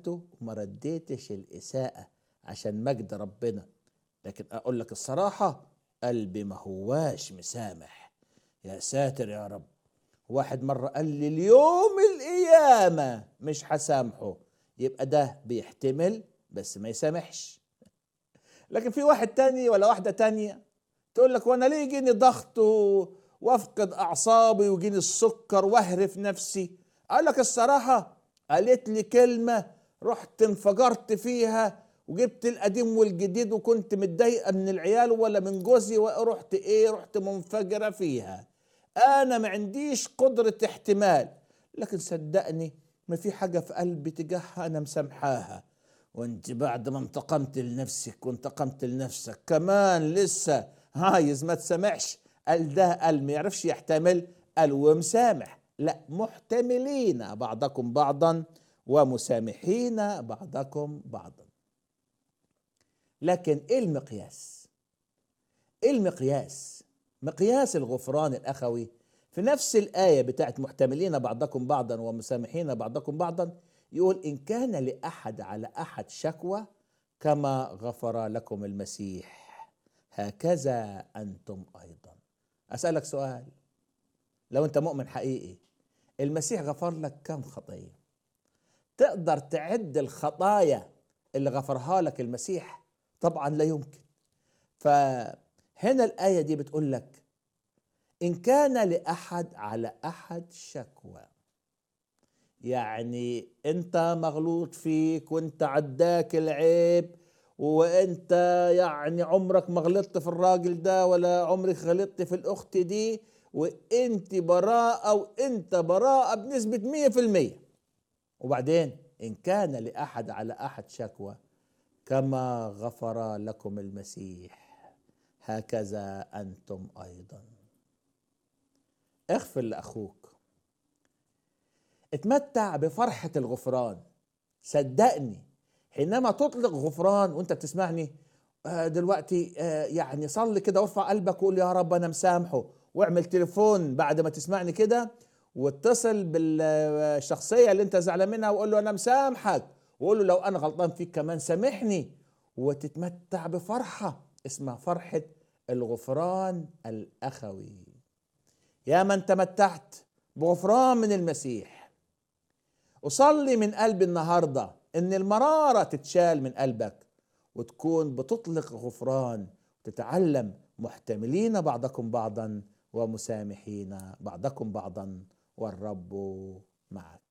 أسأته وما رديتش الإساءة عشان مجد ربنا لكن أقول لك الصراحة قلبي ما هواش مسامح يا ساتر يا رب واحد مرة قال لي اليوم القيامة مش هسامحه يبقى ده بيحتمل بس ما يسامحش لكن في واحد تاني ولا واحدة تانية تقول لك وانا ليه يجيني ضغط و- وافقد اعصابي ويجيني السكر واهرف نفسي اقول لك الصراحة قالت لي كلمة رحت انفجرت فيها وجبت القديم والجديد وكنت متضايقة من العيال ولا من جوزي ورحت ايه رحت منفجرة فيها انا ما عنديش قدرة احتمال لكن صدقني ما في حاجة في قلبي تجاهها انا مسامحاها وانت بعد ما انتقمت لنفسك وانتقمت لنفسك كمان لسه عايز ما تسامحش قال ده قال ما يعرفش يحتمل قال ومسامح لا محتملين بعضكم بعضا ومسامحين بعضكم بعضا لكن ايه المقياس ايه المقياس مقياس الغفران الاخوي في نفس الايه بتاعت محتملين بعضكم بعضا ومسامحين بعضكم بعضا يقول ان كان لاحد على احد شكوى كما غفر لكم المسيح هكذا انتم ايضا اسالك سؤال لو انت مؤمن حقيقي المسيح غفر لك كم خطيه تقدر تعد الخطايا اللي غفرها لك المسيح طبعا لا يمكن فهنا الايه دي بتقول لك ان كان لاحد على احد شكوى يعني انت مغلوط فيك وانت عداك العيب وانت يعني عمرك ما غلطت في الراجل ده ولا عمرك غلطت في الاخت دي وانت براءة وانت براءة بنسبة مية في المية وبعدين ان كان لاحد على احد شكوى كما غفر لكم المسيح هكذا انتم ايضا اغفر لاخوك اتمتع بفرحة الغفران صدقني حينما تطلق غفران وانت بتسمعني آه، دلوقتي آه، يعني صلي كده وارفع قلبك وقول يا رب انا مسامحه واعمل تليفون بعد ما تسمعني كده واتصل بالشخصية اللي انت زعلان منها وقول له انا مسامحك وقول له لو انا غلطان فيك كمان سامحني وتتمتع بفرحة اسمها فرحة الغفران الأخوي يا من تمتعت بغفران من المسيح أصلي من قلبي النهاردة إن المرارة تتشال من قلبك وتكون بتطلق غفران تتعلم محتملين بعضكم بعضا ومسامحين بعضكم بعضا والرب معك